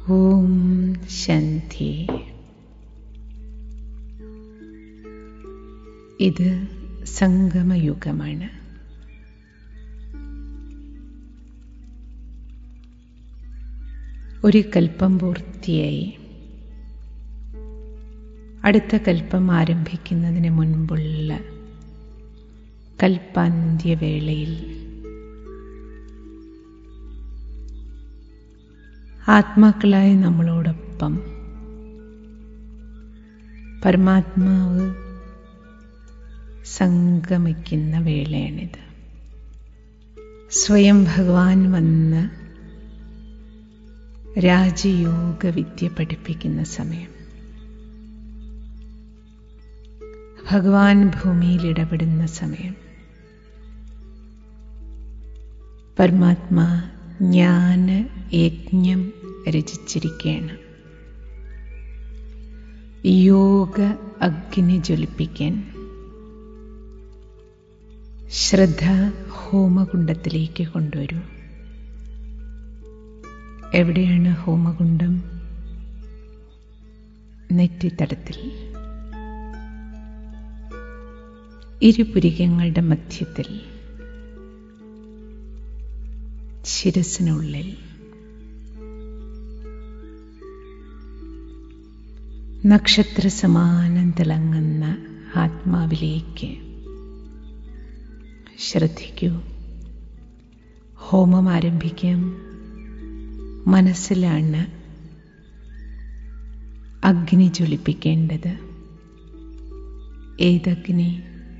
ഓം ശാന്തി ഇത് സംഗമയുഗമാണ് ഒരു കൽപ്പം പൂർത്തിയായി അടുത്ത കൽപ്പം ആരംഭിക്കുന്നതിന് മുൻപുള്ള കൽപ്പാന്ത്യവേളയിൽ ആത്മാക്കളായ നമ്മളോടൊപ്പം പരമാത്മാവ് സംഗമിക്കുന്ന വേളയാണിത് സ്വയം ഭഗവാൻ വന്ന് രാജയോഗ വിദ്യ പഠിപ്പിക്കുന്ന സമയം ഭഗവാൻ ഭൂമിയിൽ ഇടപെടുന്ന സമയം പരമാത്മാ ജ്ഞാന യജ്ഞം രചിച്ചിരിക്കുകയാണ് യോഗ അഗ്നി ജ്വലിപ്പിക്കാൻ ശ്രദ്ധ ഹോമകുണ്ടത്തിലേക്ക് കൊണ്ടുവരൂ എവിടെയാണ് ഹോമകുണ്ടം നെറ്റിത്തടത്തിൽ ഇരുപുരികങ്ങളുടെ മധ്യത്തിൽ ശിരസിനുള്ളിൽ നക്ഷത്ര സമാനം തിളങ്ങുന്ന ആത്മാവിലേക്ക് ശ്രദ്ധിക്കൂ ഹോമം ആരംഭിക്കാം മനസ്സിലാണ് അഗ്നി ജ്വലിപ്പിക്കേണ്ടത് ഏതഗ്നി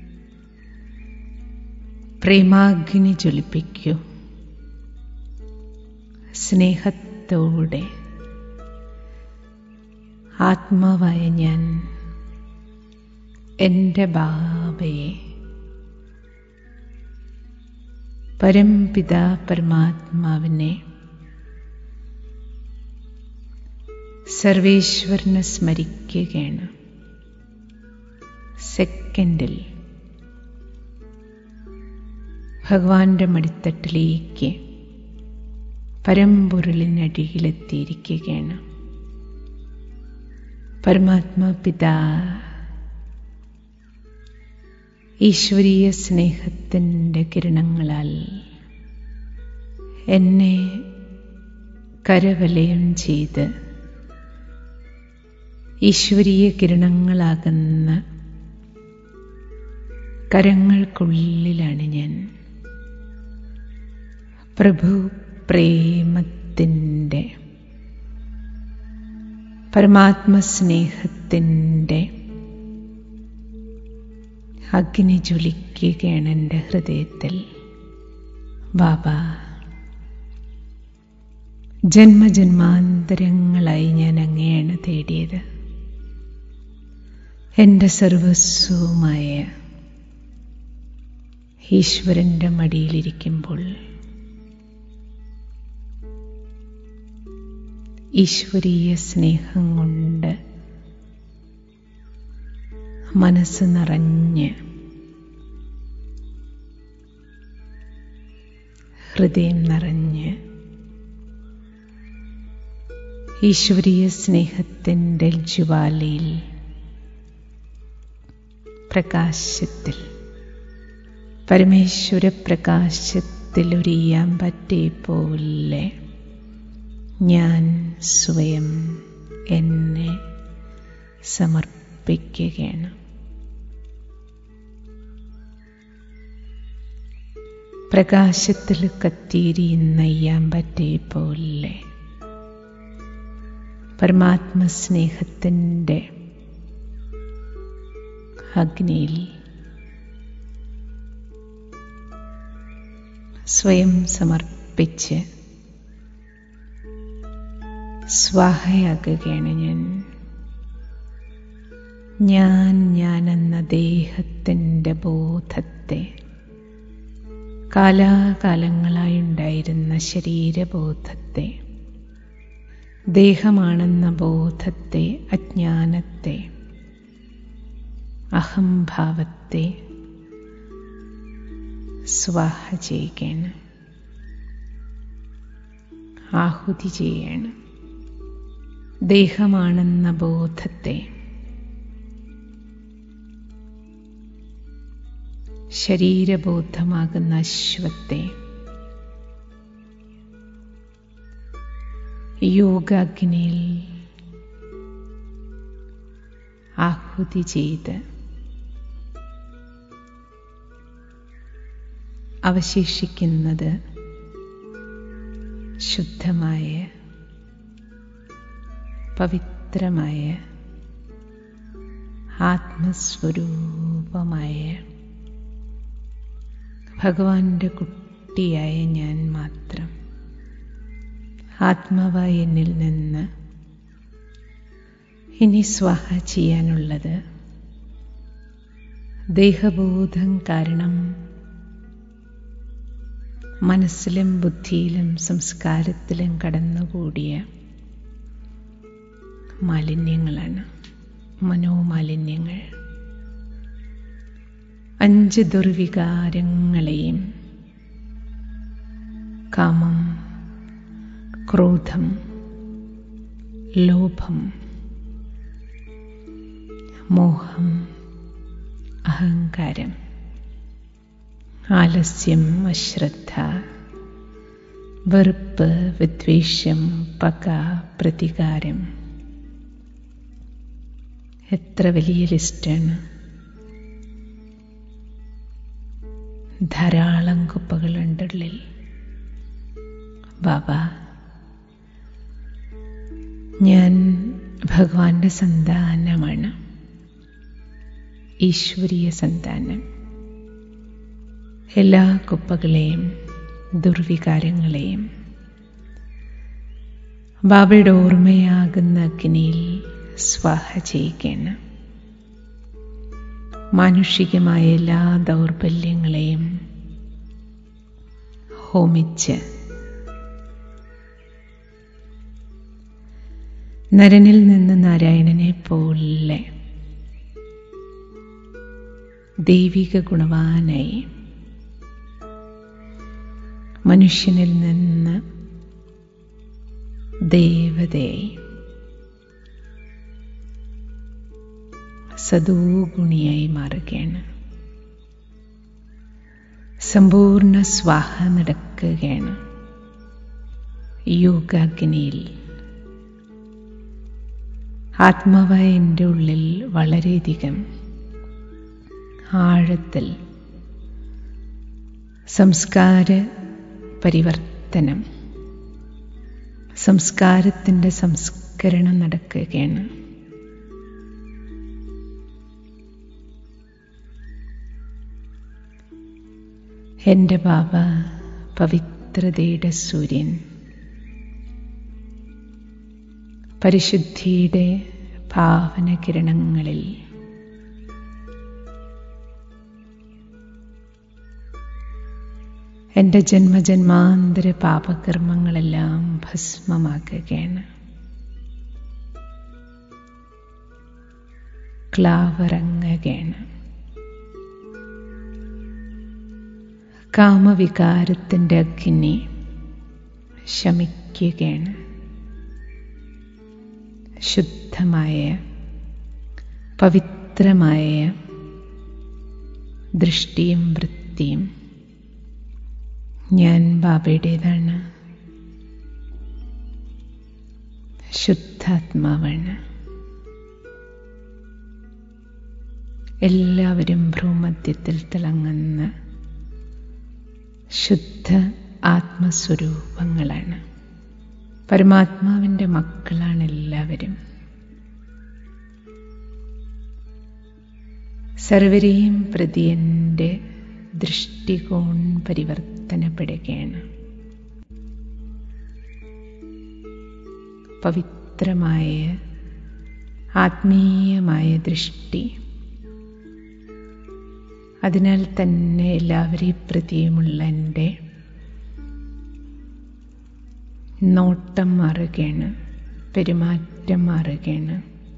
പ്രേമാഗ്നി ജ്വലിപ്പിക്കൂ സ്നേഹത്തോടെ ആത്മാവായ ഞാൻ എൻ്റെ ബാബയെ പരംപിത പരമാത്മാവിനെ സർവേശ്വരനെ സ്മരിക്കുകയാണ് സെക്കൻഡിൽ ഭഗവാന്റെ മടിത്തട്ടിലേക്ക് പരമ്പൊരുളിനടിയിലെത്തിയിരിക്കുകയാണ് പരമാത്മാ പിതാ ഈശ്വരീയ സ്നേഹത്തിൻ്റെ കിരണങ്ങളാൽ എന്നെ കരവലയം ചെയ്ത് ഈശ്വരീയ കിരണങ്ങളാകുന്ന കരങ്ങൾക്കുള്ളിലാണ് ഞാൻ പ്രഭു പ്രേമത്തിൻ്റെ പരമാത്മസ്നേഹത്തിൻ്റെ അഗ്നി ജ്വലിക്കുകയാണ് എൻ്റെ ഹൃദയത്തിൽ ബാബ ജന്മജന്മാന്തരങ്ങളായി ഞാൻ അങ്ങനെയാണ് തേടിയത് എൻ്റെ സർവസ്വവുമായ ഈശ്വരൻ്റെ മടിയിലിരിക്കുമ്പോൾ ഈശ്വരീയ സ്നേഹം കൊണ്ട് മനസ്സ് നിറഞ്ഞ് ഹൃദയം നിറഞ്ഞ് ഈശ്വരീയ സ്നേഹത്തിൻ്റെ ജ്വാലയിൽ പ്രകാശത്തിൽ പരമേശ്വര പ്രകാശത്തിൽ ഒരിയാൻ പറ്റേ പോലെ ഞാൻ സ്വയം എന്നെ സമർപ്പിക്കുകയാണ് പ്രകാശത്തിൽ കത്തിയിരിയുന്ന അയ്യാമ്പറ്റെ പോലെ പരമാത്മസ്നേഹത്തിൻ്റെ അഗ്നിയിൽ സ്വയം സമർപ്പിച്ച് സ്വാഹയാകുകയാണ് ഞാൻ ഞാൻ ഞാനെന്ന ദേഹത്തിൻ്റെ ബോധത്തെ കാലാകാലങ്ങളായി ഉണ്ടായിരുന്ന ശരീരബോധത്തെ ദേഹമാണെന്ന ബോധത്തെ അജ്ഞാനത്തെ അഹംഭാവത്തെ സ്വാഹ ചെയ്യുകയാണ് ആഹുതി ചെയ്യാണ് ദേഹമാണെന്ന ബോധത്തെ ശരീരബോധമാകുന്ന അശ്വത്തെ യോഗാഗ്നിയിൽ ആഹുതി ചെയ്ത് അവശേഷിക്കുന്നത് ശുദ്ധമായ പവിത്രമായ ആത്മസ്വരൂപമായ ഭഗവാന്റെ കുട്ടിയായ ഞാൻ മാത്രം ആത്മാവായ എന്നിൽ നിന്ന് ഇനി സ്വാഹ ചെയ്യാനുള്ളത് ദേഹബോധം കാരണം മനസ്സിലും ബുദ്ധിയിലും സംസ്കാരത്തിലും കടന്നുകൂടിയ മാലിന്യങ്ങളാണ് മനോമാലിന്യങ്ങൾ അഞ്ച് ദുർവികാരങ്ങളെയും കാമം ക്രോധം ലോഭം മോഹം അഹങ്കാരം ആലസ്യം അശ്രദ്ധ വെറുപ്പ് വിദ്വേഷം പക പ്രതികാരം എത്ര വലിയ ലിസ്റ്റാണ് ധാരാളം കുപ്പകളുണ്ട് ഉള്ളിൽ ബാബ ഞാൻ ഭഗവാന്റെ സന്താനമാണ് ഈശ്വരീയ സന്താനം എല്ലാ കുപ്പകളെയും ദുർവികാരങ്ങളെയും ബാബയുടെ ഓർമ്മയാകുന്ന അഗ്നിയിൽ സ്വാഹ ചെയ്യുകയാണ് മാനുഷികമായ എല്ലാ ദൗർബല്യങ്ങളെയും ഹോമിച്ച് നരനിൽ നിന്ന് നാരായണനെ പോലെ ദൈവിക ഗുണവാനായി മനുഷ്യനിൽ നിന്ന് ദേവതയായി സദോഗുണിയായി മാറുകയാണ് സമ്പൂർണ്ണ സ്വാഹ നടക്കുകയാണ് യോഗാഗ്നിയിൽ ആത്മാവായ എൻ്റെ ഉള്ളിൽ വളരെയധികം ആഴത്തിൽ സംസ്കാര പരിവർത്തനം സംസ്കാരത്തിൻ്റെ സംസ്കരണം നടക്കുകയാണ് എൻ്റെ ബാബ പവിത്രതയുടെ സൂര്യൻ പരിശുദ്ധിയുടെ ഭാവന കിരണങ്ങളിൽ എൻ്റെ ജന്മജന്മാന്തര പാപകർമ്മങ്ങളെല്ലാം ഭസ്മമാക്കുകയാണ് ക്ലാവറങ്ങുകയാണ് കാമവികാരത്തിൻ്റെ അഗ്നി ശമിക്കുകയാണ് ശുദ്ധമായ പവിത്രമായ ദൃഷ്ടിയും വൃത്തിയും ഞാൻ ബാബയുടേതാണ് ശുദ്ധാത്മാവാണ് എല്ലാവരും ഭ്രൂമധ്യത്തിൽ തിളങ്ങുന്ന ശുദ്ധ ആത്മസ്വരൂപങ്ങളാണ് പരമാത്മാവിൻ്റെ മക്കളാണ് എല്ലാവരും സർവരെയും പ്രതി എൻ്റെ ദൃഷ്ടികോൺ പരിവർത്തനപ്പെടുകയാണ് പവിത്രമായ ആത്മീയമായ ദൃഷ്ടി അതിനാൽ തന്നെ എല്ലാവരെയും പ്രതിയുമുള്ള എൻ്റെ നോട്ടം മാറുകയാണ് പെരുമാറ്റം മാറുകയാണ്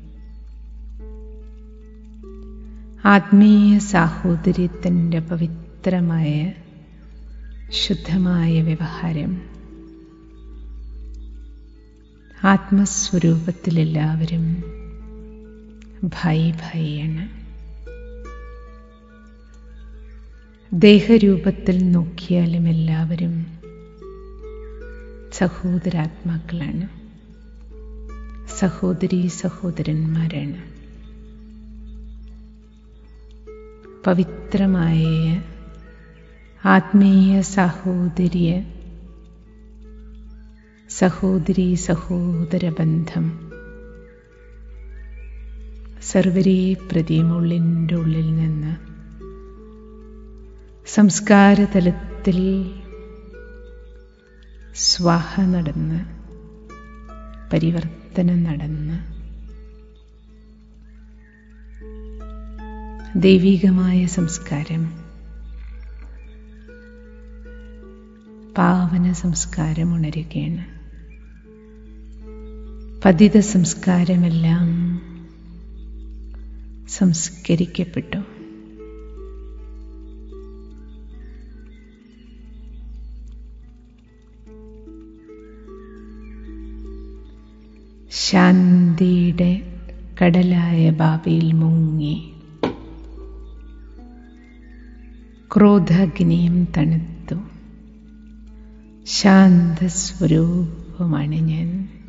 ആത്മീയ സാഹോദര്യത്തിൻ്റെ പവിത്രമായ ശുദ്ധമായ വ്യവഹാരം ആത്മസ്വരൂപത്തിലെല്ലാവരും ഭായി ഭായിയാണ് ദേഹരൂപത്തിൽ നോക്കിയാലും എല്ലാവരും സഹോദരാത്മാക്കളാണ് സഹോദരി സഹോദരന്മാരാണ് പവിത്രമായ ആത്മീയ സഹോദര്യ സഹോദരി സഹോദര ബന്ധം സർവരെ പ്രതിയും ഉള്ളിൻ്റെ ഉള്ളിൽ നിന്ന് സംസ്കാരതലത്തിൽ സ്വാഹ നടന്ന് പരിവർത്തനം നടന്ന് ദൈവികമായ സംസ്കാരം പാവന സംസ്കാരം ഉണരുകയാണ് പതിത സംസ്കാരമെല്ലാം സംസ്കരിക്കപ്പെട്ടു ശാന്തിയുടെ കടലായ ബാബയിൽ മുങ്ങി ക്രോധാഗ്നിയും തണുത്തു ശാന്തസ്വരൂപമാണ് ഞാൻ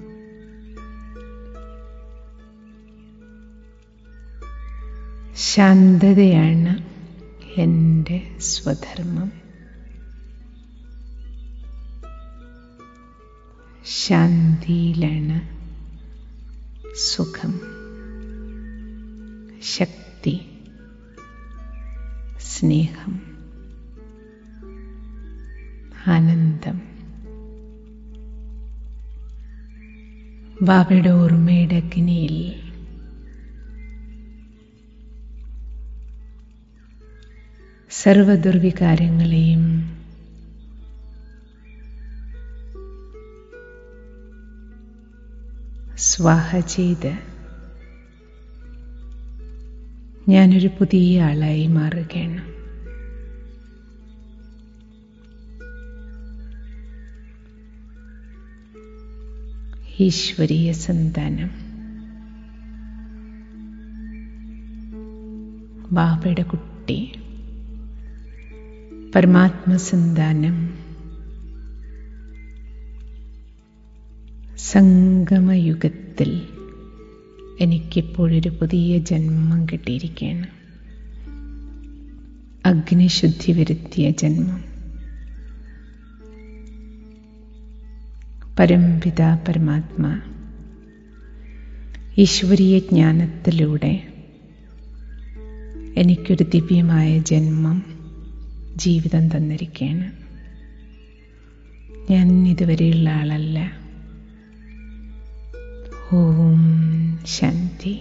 ശാന്തതയാണ് എൻ്റെ സ്വധർമ്മം ശാന്തിയിലാണ് സുഖം ശക്തി സ്നേഹം ആനന്ദം ബാബയുടെ ഓർമ്മയുടെ അഗ്നിയിൽ സർവദുർവികാരങ്ങളെയും സ്വാഹ ചെയ്ത് ഞാനൊരു പുതിയ ആളായി മാറുകയാണ് ഈശ്വരീയ സന്താനം ബാബയുടെ കുട്ടി പരമാത്മസന്താനം സംഗമയുഗത്തിൽ എനിക്കിപ്പോഴൊരു പുതിയ ജന്മം കിട്ടിയിരിക്കുകയാണ് അഗ്നിശുദ്ധി വരുത്തിയ ജന്മം പരംപിത പരമാത്മാ ഈശ്വരീയ ജ്ഞാനത്തിലൂടെ എനിക്കൊരു ദിവ്യമായ ജന്മം ജീവിതം തന്നിരിക്കുകയാണ് ഞാൻ ഇതുവരെയുള്ള ആളല്ല ഓം ശാന്തി